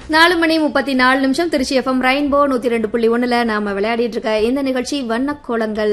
நாலு மணி முப்பத்தி நாலு நிமிஷம் திருச்சி எஃப்எம் ரெயின்போ நூத்தி ரெண்டு புள்ளி ஒண்ணுல நாம விளையாடிட்டு இருக்க இந்த நிகழ்ச்சி வண்ணக்கோலங்கள்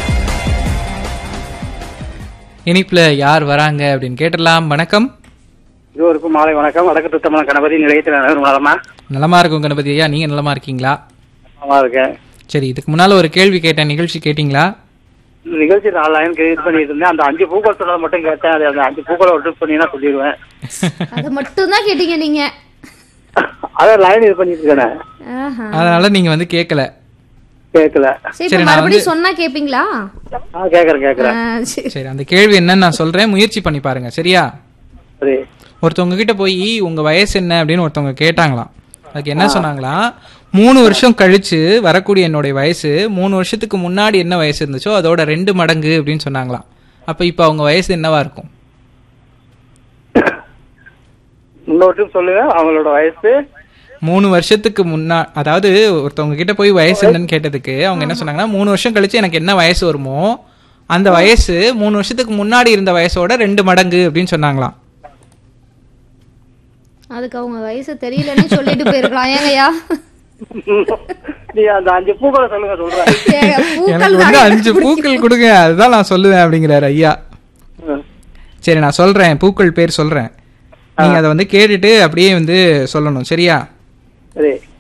இனிப்புல யார் வராங்க அப்படின்னு கேட்டலாம் வணக்கம் இருவருக்கும் மாலை வணக்கம் வடக்கு சுத்தமான கணபதி நிலையத்தில் நகர் நலமா நலமா இருக்கும் கணபதி ஐயா நீங்க நலமா இருக்கீங்களா நல்லா இருக்கேன் சரி இதுக்கு முன்னால ஒரு கேள்வி கேட்டேன் நிகழ்ச்சி கேட்டீங்களா இந்த நிகழ்ச்சி நாலு லைன் இது பண்ணிட்டு இருந்தேன் அந்த அஞ்சு பூக்கள் சொன்னதை மட்டும் கேட்டேன் அது அந்த அஞ்சு பூக்களை விட்டு பண்ணினா சொல்லிடுவேன் அதை மட்டும் தான் கேட்டீங்க நீங்க அதை லைன் இது பண்ணிட்டு இருக்கேன் ஆஹா. அதனால நீங்க வந்து கேட்கல கேட்கல சரி சரி, இப்ப நான் மறுபடியும் சொன்னா கேப்பீங்களா ஆ கேட்கறேன் கேட்கறேன் ஆ, சரி. சரி அந்த கேள்வி என்னன்னு நான் சொல்றேன் முயற்சி பண்ணி பாருங்க சரியா சரி ஒருத்தவங்க கிட்ட போய் உங்க வயசு என்ன அப்படின்னு ஒருத்தவங்க கேட்டாங்களாம் அதுக்கு என்ன சொன்னாங்களாம் மூணு வருஷம் கழிச்சு வரக்கூடிய என்னுடைய வயசு மூணு வருஷத்துக்கு முன்னாடி என்ன வயசு இருந்துச்சோ அதோட ரெண்டு மடங்கு அப்படின்னு சொன்னாங்களாம் அப்ப இப்ப அவங்க வயசு என்னவா இருக்கும் இன்னொருத்தையும் சொல்லுங்க அவங்களோட வயசு மூணு வருஷத்துக்கு முன்னா அதாவது ஒருத்தவங்க கிட்ட போய் வயசு என்னன்னு கேட்டதுக்கு அவங்க என்ன சொன்னாங்கன்னா மூணு வருஷம் கழிச்சு எனக்கு என்ன வயசு வருமோ அந்த வயசு மூணு வருஷத்துக்கு முன்னாடி இருந்த வயசோட ரெண்டு மடங்கு அப்படின்னு சொன்னாங்களாம் அதுக்கு அவங்க வயசு தெரியலன்னு சொல்லிட்டு போயிருக்கலாம் ஏங்கய்யா நீ அந்த அஞ்சு பூக்களை சொல்லுங்க சொல்றேன் ஏங்க, பூக்கள் எனக்கு வந்து தாங்க. அஞ்சு பூக்கள் கொடுங்க அதுதான் நான் சொல்லுவேன் அப்படிங்கிறாரு ஐயா ம். சரி நான் சொல்றேன் பூக்கள் பேர் சொல்றேன் நீங்க அதை வந்து கேட்டுட்டு அப்படியே வந்து சொல்லணும் சரியா சரி